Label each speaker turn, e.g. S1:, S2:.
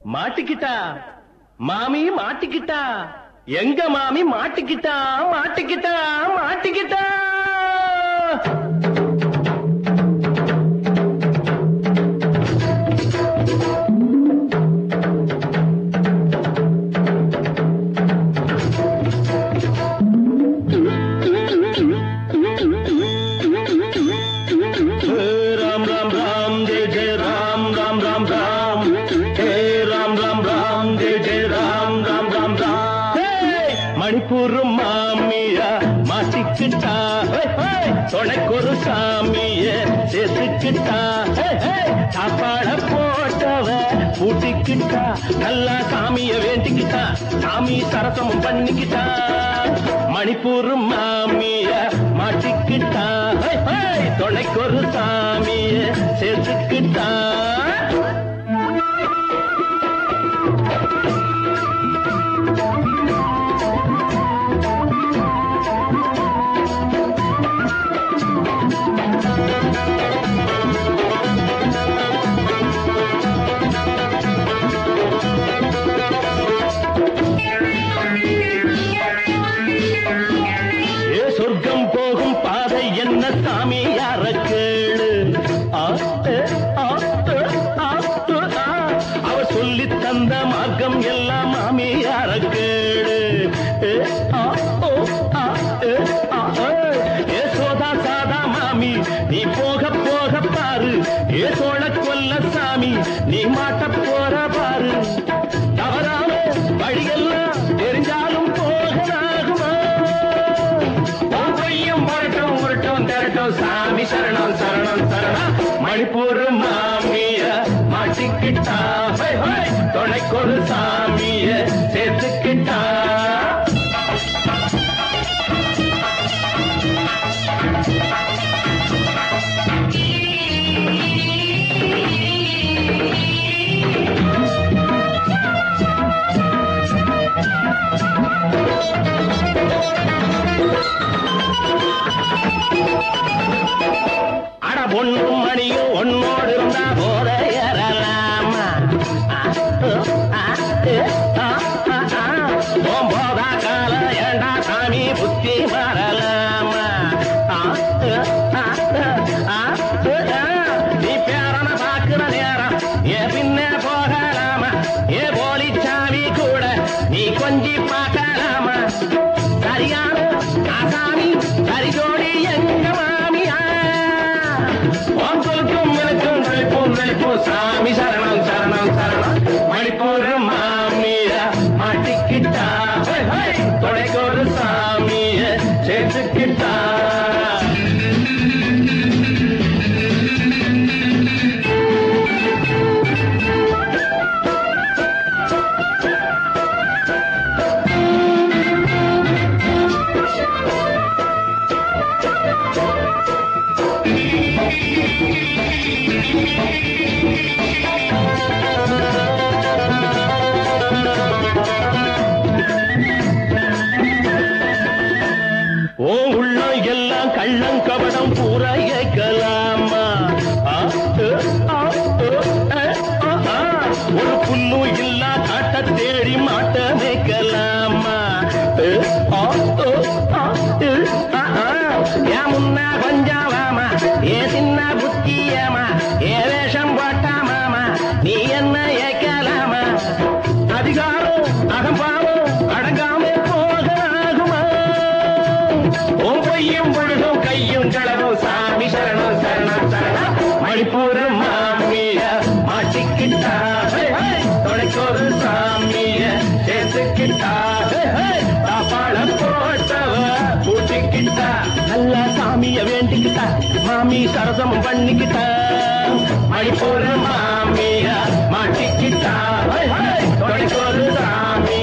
S1: மாட்டிக்கிட்டா மாமி மாட்டிக்கிட்டா எங்க மாமி மாட்டிக்கிட்டா மாட்டிக்கிட்டா மாட்டிக்கிட்டா ராம் ராம் ராம் ஜெய ஜெய ராம் ராம் ராம் ராம் ஹே ராம் ராம் ராம் ஜெய ஜெய ராம் ராம் ராம் ராம் மணிப்பூர் மாமியா மாட்டிக்கிட்டா ஹே, ஹே. துணைக்கொரு சாமிய சேர்த்துக்கிட்டா ஹே, ஹே. சாப்பாட போட்டவ பூட்டிக்கிட்டா நல்லா சாமிய வேண்டிக்கிட்டா சாமி சரசமும் பண்ணிக்கிட்டா மணிப்பூர் மாமிய மாட்டிக்கிட்டா ஹே, ஹே. துணைக்கொரு சாமிய சேர்த்துக்கிட்டா ஏ சொர்க்கம் போகும் பாதை என்ன சாமி யார கேளு ஆ, ஏ, ஆ, ஏ, ஆ, ஏ, ஆ. அவ சொல்லி தந்த மார்க்கம் எல்லாம் மாமி யார கேளு ஏ, ஆ, ஓ, ஆ, ஏ, ஆ, ஏ. ஏ சோதா சாதா மாமி நீ போக போக பாரு ஏ சோழ கொல்ல சாமி நீ மாட்ட போற பாரு தவறாம வழியெல்லாம் தெரிஞ்சாலும் போகலாகுமா உன் பொய்யும் புரட்டும் உருட்டும் திரட்டும் சாமி சரணம் சரணம் சரணம் மணிப்பூர் மாமிய மாட்டிக்கிட்டா ஹை, ஹை. துணைக்கொரு சாமிய சேர்த்துக்கிட்டா அட பொண்ணும் மணியும் ஒன்னோடு இருந்தா போத ஏறலாமா போதா கால ஏண்டா சாமி புத்தி மாறலாமா ஆ, ஆ, ஆ, ஆ, நீ பேரன பாக்குற நேரம் ஏ பின்ன போகலாமா ஏ போலி சாமி கூட நீ கொஞ்சி பார்க்கலாமா சரியான ஆசாமி சரிஜோடி எங்க மாமியா உங்களுக்கும் எனக்கும் நடிப்போம் நடிப்போம் சாமி சரணம் சரணம் சரணம் மணிப்பூர் மாமிய மாட்டிக்கிட்டா ஹை, ஹை. துணைக்கு ஒரு சாமிய சேர்த்துக்கிட்டா ஓ உள்ளம் எல்லாம் கள்ளம் கபடம் பூரா ஏக்கலாமா ஆ, ஏ, ஆ, ஏ, ஏ, ஆ, ஆ. ஒரு புல்லும் இல்லா காட்ட தேடி மாட்ட வைக்கலாமா ஏ, ஆ, ஏ, ஆ, ஏ, ஆ, ஆ. ஏன் முன்ன கொஞ்சம் வாமா ஏ சின்ன புத்தியமா ஏ வேஷம் போட்டா மாமா நீ என்ன ஏக்கலாமா அதிகாரம் அகம்பாவம் அடங்காம போகலாகுமா உன் பொய்யும் பொழுதும் கையும் களவும் சாமி சரணம் சரணம் சரணம் மணிப்பூர் மாமிய மாட்டிக்கிட்டா ஹே, ஹே. துணைக்கொரு சாமிய சேர்த்துக்கிட்டா ஹே, ஹே. தாப்பாள போட்டவ பூட்டிக்கிட்டா நல்ல சாமிய வேண்டிக்கிட்டா மாமி சரசம் பண்ணிக்கிட்டா மணிப்பூர் மாமிய மாட்டிக்கிட்டா ஹே, ஹே. துணைக்கொரு சாமிய